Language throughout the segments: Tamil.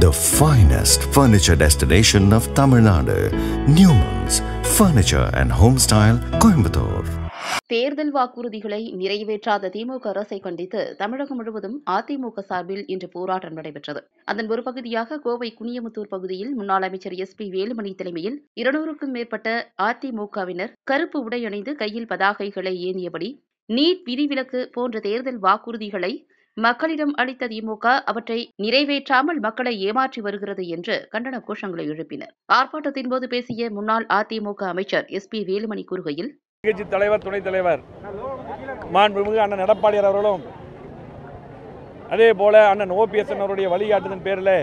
the finest furniture destination of Tamil Nadu, Newman's Furniture and Homestyle, Coimbatore. தேர்தல் வாக்குறுதிகளை நிறைவேற்றாத திமுக அரசை கண்டித்து தமிழகம் முழுவதும் அதிமுக சார்பில் இன்று போராட்டம் நடைபெற்றது அதன் ஒரு பகுதியாக கோவை குனியமுத்தூர் பகுதியில் முன்னாள் அமைச்சர் எஸ் பி வேலுமணி தலைமையில் இருநூறுக்கும் மேற்பட்ட அதிமுகவினர் கருப்பு உடை அணிந்து கையில் பதாகைகளை ஏந்தியபடி நீட் விதிவிலக்கு போன்ற தேர்தல் வாக்குறுதிகளை மக்களிடம் அளித்த திமுக அவற்றை நிறைவேற்றாமல் மக்களை ஏமாற்றி வருகிறது என்று கண்டன கோஷங்களை எழுப்பினர் ஆர்ப்பாட்டத்தின் போது பேசிய முன்னாள் அதிமுக அமைச்சர் எஸ் பி வேலுமணி கூறுகையில் கட்சி தலைவர் துணைத் தலைவர் மாண்புமிகு அண்ணன் எடப்பாடியார் அவர்களும் அதே போல அண்ணன் ஓபிஎஸ் அவருடைய வழிகாட்டுதன் பேரில்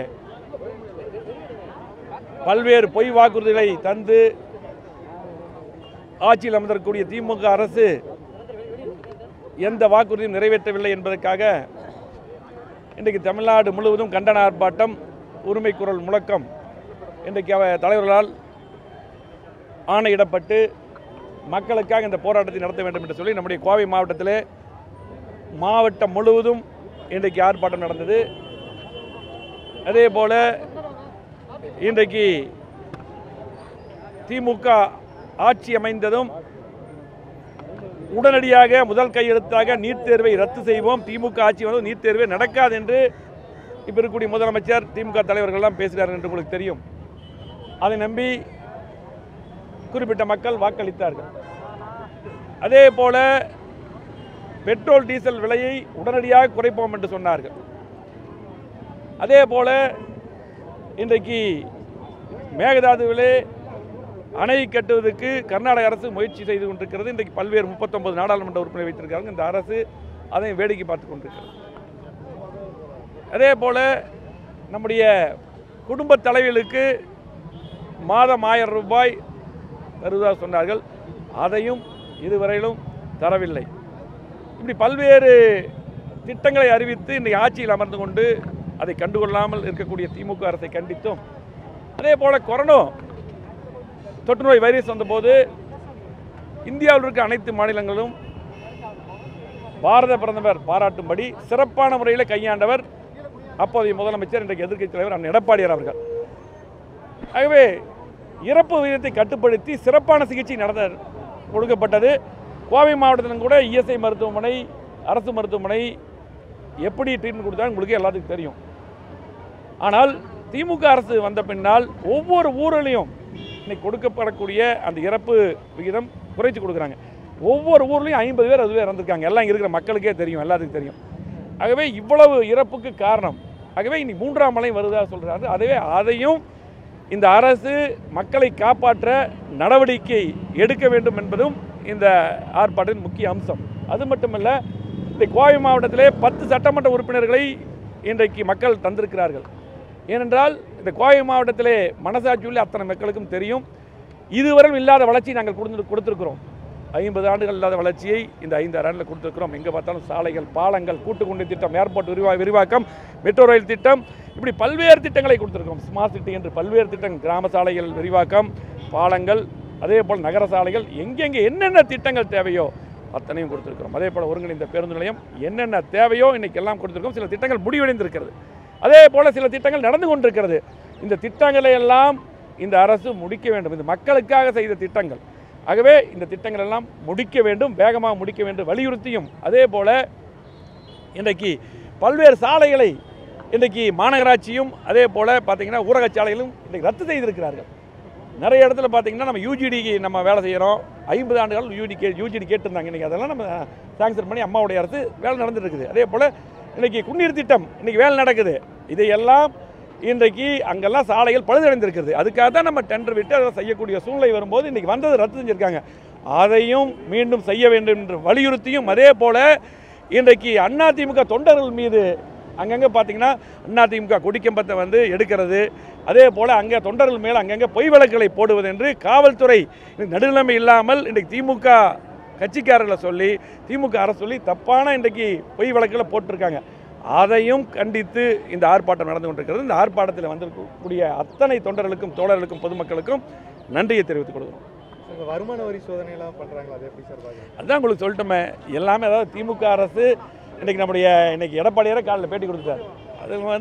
பல்வேறு பொய் வாக்குறுதிகளை தந்து ஆட்சியில் அமர்ந்திருக்கக்கூடிய திமுக அரசு எந்த வாக்குறுதியும் நிறைவேற்றவில்லை என்பதற்காக இன்றைக்கு தமிழ்நாடு முழுவதும் கண்டன ஆர்ப்பாட்டம் உரிமை குரல் முழக்கம் இன்றைக்கு அவ தலைவர்களால் ஆணையிடப்பட்டு மக்களுக்காக இந்த போராட்டத்தை நடத்த வேண்டும் என்று சொல்லி நம்முடைய கோவை மாவட்டத்திலே மாவட்டம் முழுவதும் இன்றைக்கு ஆர்ப்பாட்டம் நடந்தது அதே போல இன்றைக்கு திமுக ஆட்சி அமைந்ததும் உடனடியாக முதல் கையெழுத்தாக நீட் தேர்வை ரத்து செய்வோம் திமுக ஆட்சி வந்து நீட் தேர்வே நடக்காது என்று இப்போ இருக்கக்கூடிய முதலமைச்சர் திமுக தலைவர்கள் எல்லாம் பேசுகிறார்கள் என்று உங்களுக்கு தெரியும் அதை நம்பி குறிப்பிட்ட மக்கள் வாக்களித்தார்கள் அதே போல பெட்ரோல் டீசல் விலையை உடனடியாக குறைப்போம் என்று சொன்னார்கள் அதே போல இன்றைக்கு மேகதாதுவிலே அணை கட்டுவதற்கு கர்நாடக அரசு முயற்சி செய்து கொண்டிருக்கிறது இன்றைக்கு பல்வேறு முப்பத்தொன்பது நாடாளுமன்ற உறுப்பினர் வைத்திருக்காங்க இந்த அரசு அதை வேடிக்கை பார்த்து கொண்டிருக்கிறது அதே போல நம்முடைய குடும்ப தலைவிகளுக்கு மாதம் ஆயிரம் ரூபாய் தருவதாக சொன்னார்கள் அதையும் இதுவரையிலும் தரவில்லை இப்படி பல்வேறு திட்டங்களை அறிவித்து இன்றைக்கு ஆட்சியில் அமர்ந்து கொண்டு அதை கண்டுகொள்ளாமல் இருக்கக்கூடிய திமுக அரசை கண்டித்தும் அதே போல கொரோனா தொற்று நோய் வைரஸ் வந்தபோது இந்தியாவில் இருக்க அனைத்து மாநிலங்களும் பாரத பிரதமர் பாராட்டும்படி சிறப்பான முறையில் கையாண்டவர் அப்போதைய முதலமைச்சர் இன்றைக்கு எதிர்க்கட்சி தலைவர் அண்ணன் எடப்பாடியார் அவர்கள் ஆகவே இறப்பு விகிதத்தை கட்டுப்படுத்தி சிறப்பான சிகிச்சை நடந்த கொடுக்கப்பட்டது கோவை மாவட்டத்திலும் கூட இஎஸ்ஐ மருத்துவமனை அரசு மருத்துவமனை எப்படி ட்ரீட்மெண்ட் கொடுத்தாங்க உங்களுக்கு எல்லாத்துக்கும் தெரியும் ஆனால் திமுக அரசு வந்த பின்னால் ஒவ்வொரு ஊரிலையும் இன்னைக்கு கொடுக்கப்படக்கூடிய அந்த இறப்பு விகிதம் குறைச்சி கொடுக்குறாங்க ஒவ்வொரு ஊர்லேயும் ஐம்பது பேர் அது பேர் இறந்துருக்காங்க எல்லாம் இங்க இருக்கிற மக்களுக்கே தெரியும் எல்லாத்துக்கும் தெரியும் ஆகவே இவ்வளவு இறப்புக்கு காரணம் ஆகவே இன்னைக்கு மூன்றாம் மலை வருதா சொல்கிறாரு அதுவே அதையும் இந்த அரசு மக்களை காப்பாற்ற நடவடிக்கை எடுக்க வேண்டும் என்பதும் இந்த ஆர்ப்பாட்டின் முக்கிய அம்சம் அது மட்டுமல்ல இந்த கோவை மாவட்டத்திலே பத்து சட்டமன்ற உறுப்பினர்களை இன்றைக்கு மக்கள் தந்திருக்கிறார்கள் ஏனென்றால் இந்த கோவை மாவட்டத்திலே மனசாட்சி உள்ள அத்தனை மக்களுக்கும் தெரியும் இதுவரையும் இல்லாத வளர்ச்சி நாங்கள் கொடுத்து கொடுத்துருக்குறோம் ஐம்பது ஆண்டுகள் இல்லாத வளர்ச்சியை இந்த ஐந்து ஆண்டில் கொடுத்துருக்குறோம் எங்கே பார்த்தாலும் சாலைகள் பாலங்கள் கூட்டுக்குண்டை திட்டம் ஏர்போர்ட் விரிவா விரிவாக்கம் மெட்ரோ ரயில் திட்டம் இப்படி பல்வேறு திட்டங்களை கொடுத்துருக்கோம் ஸ்மார்ட் சிட்டி என்று பல்வேறு திட்டங்கள் கிராம சாலைகள் விரிவாக்கம் பாலங்கள் அதே போல் நகர சாலைகள் எங்கெங்கே என்னென்ன திட்டங்கள் தேவையோ அத்தனையும் கொடுத்துருக்கிறோம் அதே போல் ஒருங்கிணைந்த பேருந்து நிலையம் என்னென்ன தேவையோ இன்னைக்கு எல்லாம் கொடுத்துருக்கோம் சில திட்டங்கள் முடிவடைந்திருக்கிறது அதே போல் சில திட்டங்கள் நடந்து கொண்டிருக்கிறது இந்த திட்டங்களை எல்லாம் இந்த அரசு முடிக்க வேண்டும் இது மக்களுக்காக செய்த திட்டங்கள் ஆகவே இந்த திட்டங்கள் எல்லாம் முடிக்க வேண்டும் வேகமாக முடிக்க வேண்டும் வலியுறுத்தியும் அதே போல் இன்றைக்கு பல்வேறு சாலைகளை இன்றைக்கு மாநகராட்சியும் அதே போல் பார்த்தீங்கன்னா ஊரக சாலைகளும் இன்றைக்கு ரத்து செய்திருக்கிறார்கள் நிறைய இடத்துல பார்த்தீங்கன்னா நம்ம யூஜிடிக்கு நம்ம வேலை செய்கிறோம் ஐம்பது ஆண்டுகள் யூஜி கே யூஜிடி கேட்டிருந்தாங்க இன்றைக்கி அதெல்லாம் நம்ம சாங்ஷன் பண்ணி அம்மாவுடைய அரசு வேலை நடந்துட்டு இருக்குது அதே போல் இன்றைக்கி குடிநீர் திட்டம் இன்றைக்கி வேலை நடக்குது இதையெல்லாம் இன்றைக்கு அங்கெல்லாம் சாலைகள் பழுதடைந்திருக்கிறது அதுக்காக தான் நம்ம டெண்டர் விட்டு அதை செய்யக்கூடிய சூழ்நிலை வரும்போது இன்றைக்கி வந்தது ரத்து செஞ்சுருக்காங்க அதையும் மீண்டும் செய்ய வேண்டும் என்று வலியுறுத்தியும் அதே போல் இன்றைக்கு அதிமுக தொண்டர்கள் மீது அங்கங்கே பார்த்தீங்கன்னா அதிமுக கொடிக்கம்பத்தை வந்து எடுக்கிறது அதே போல் அங்கே தொண்டர்கள் மேலே அங்கங்கே பொய் வழக்குகளை போடுவது என்று காவல்துறை நடுநிலைமை இல்லாமல் இன்றைக்கு திமுக கட்சிக்காரர்களை சொல்லி திமுக அரசு சொல்லி தப்பான இன்றைக்கு பொய் வழக்குகளை போட்டிருக்காங்க அதையும் கண்டித்து இந்த ஆர்ப்பாட்டம் நடந்து கொண்டிருக்கிறது இந்த ஆர்ப்பாட்டத்தில் வந்திருக்கக்கூடிய அத்தனை தொண்டர்களுக்கும் தோழர்களுக்கும் பொதுமக்களுக்கும் நன்றியை தெரிவித்துக் கொள்கிறோம் உங்க வருமான வரி சோதனை எல்லாம் பண்றாங்களா அது எப்படி சார் பாக்குறீங்க அதான் உங்களுக்கு சொல்லிட்டோமே எல்லாமே அதாவது திமுக அரசு இன்னைக்கு நம்முடைய இன்னைக்கு எடப்பாடியாரை காலில் பேட்டி கொடுத்துட்டாரு அது வந்து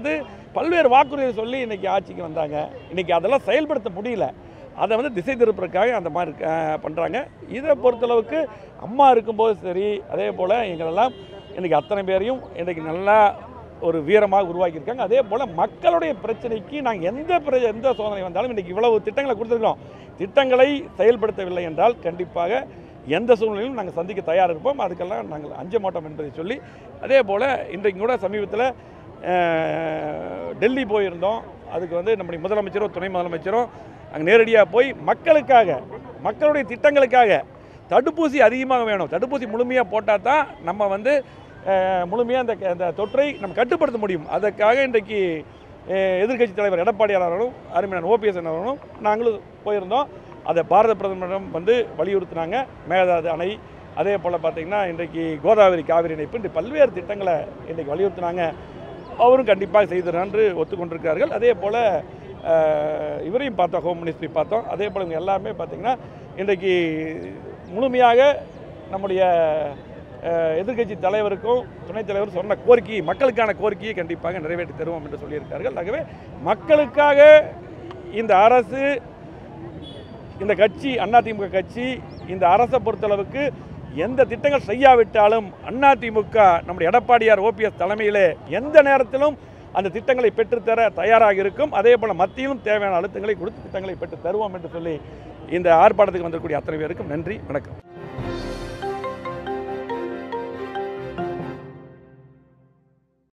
பல்வேறு வாக்குறுதிகளை சொல்லி இன்றைக்கி ஆட்சிக்கு வந்தாங்க இன்றைக்கி அதெல்லாம் செயல்படுத்த முடியல அதை வந்து திசை திருப்புறதுக்காக அந்த மாதிரி பண்ணுறாங்க இதை பொறுத்தளவுக்கு அம்மா இருக்கும்போது சரி அதே போல் எங்களெல்லாம் இன்றைக்கி அத்தனை பேரையும் இன்றைக்கி நல்லா ஒரு வீரமாக உருவாக்கியிருக்காங்க அதே போல் மக்களுடைய பிரச்சனைக்கு நாங்கள் எந்த பிர எந்த சோதனை வந்தாலும் இன்றைக்கி இவ்வளவு திட்டங்களை கொடுத்துருக்கோம் திட்டங்களை செயல்படுத்தவில்லை என்றால் கண்டிப்பாக எந்த சூழ்நிலையிலும் நாங்கள் சந்திக்க தயார் இருப்போம் அதுக்கெல்லாம் நாங்கள் அஞ்ச மாட்டோம் என்பதை சொல்லி அதே போல் இன்றைக்கு கூட சமீபத்தில் அஹ், டெல்லி போயிருந்தோம் அதுக்கு வந்து நம்முடைய முதலமைச்சரும் துணை முதலமைச்சரும் அங்கே நேரடியாக போய் மக்களுக்காக மக்களுடைய திட்டங்களுக்காக தடுப்பூசி அதிகமாக வேணும் தடுப்பூசி முழுமையாக போட்டால் தான் நம்ம வந்து முழுமையாக அந்த அந்த தொற்றை நம்ம கட்டுப்படுத்த முடியும் அதற்காக இன்றைக்கு எதிர்க்கட்சி தலைவர் எடப்பாடியார் அவர்களும் அருமையான ஓபிஎஸ் அவர்களும் நாங்களும் போயிருந்தோம் அதை பாரத பிரதமரிடம் வந்து வலியுறுத்தினாங்க மேகதாது அணை அதே போல் பார்த்திங்கன்னா இன்றைக்கு கோதாவரி காவிரி இணைப்பு இன்று பல்வேறு திட்டங்களை இன்றைக்கு வலியுறுத்தினாங்க அவரும் கண்டிப்பாக செய்தார் என்று ஒத்துக்கொண்டிருக்கார்கள் அதே போல் இவரையும் பார்த்தோம் ஹோம் மினிஸ்ட்ரி பார்த்தோம் அதே போல் இவங்க எல்லாமே பார்த்திங்கன்னா இன்றைக்கு முழுமையாக நம்முடைய எதிர்க்கட்சி தலைவருக்கும் துணைத் தலைவர் சொன்ன கோரிக்கை மக்களுக்கான கோரிக்கையை கண்டிப்பாக நிறைவேற்றி தருவோம் என்று சொல்லியிருக்கார்கள் ஆகவே மக்களுக்காக இந்த அரசு இந்த கட்சி அதிமுக கட்சி இந்த அரசை பொறுத்தளவுக்கு எந்த திட்டங்கள் செய்யாவிட்டாலும் அதிமுக நம்முடைய எடப்பாடியார் ஓபிஎஸ் தலைமையிலே எந்த நேரத்திலும் அந்த திட்டங்களை பெற்றுத்தர தயாராக இருக்கும் அதே போல் மத்தியிலும் தேவையான அழுத்தங்களை கொடுத்து திட்டங்களை பெற்று தருவோம் என்று சொல்லி இந்த ஆர்ப்பாட்டத்துக்கு வந்திருக்கக்கூடிய அத்தனை பேருக்கும் நன்றி வணக்கம்